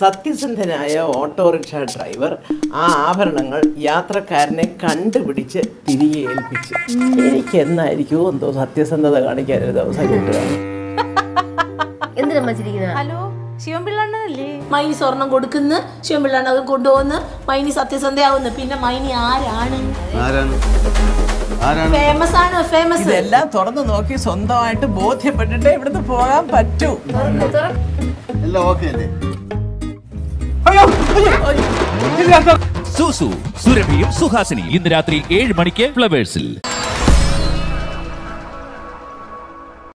സത്യസന്ധനായ autorickshaw driver ആ ആഭരണങ്ങൾ യാത്രക്കാരനെ കണ്ടുപിടിച്ച് തിരികെ ഏൽപ്പിച്ചു എനിക്ക് എന്നായിരിക്കുമോ എന്തോ സത്യസന്ധത കാണിക്കാൻ ഒരു ദിവസം കിട്ടുക എന്തിനാ ചിരിക്കുന്നത് ഹലോ ശിവൻപിള്ളണ്ണനല്ലേ മൈനി സ്വർണം കൊടുക്കുന്നു ശിവൻപിള്ളാണ് അത് കൊണ്ടുപോകുന്നു മൈനി സത്യസന്ധയാവുന്നു പിന്നെ മൈനി ആരാണ് ആരാണ് ആരാണ് ഫേമസ് ആണ് ഫേമസ് ഇതെല്ലാം തുറന്നു നോക്കി സ്വന്തമായിട്ട് ബോധ്യപ്പെട്ടിട്ട് ഇവിടുന്ന് പോകാൻ പറ്റൂ എല്ലാം ഓക്കെ അല്ലേ സൂസു സുരഭിയും സുഹാസിനി ഇന്ന് രാത്രി ഏഴ് മണിക്ക് ഫ്ലവേഴ്സിൽ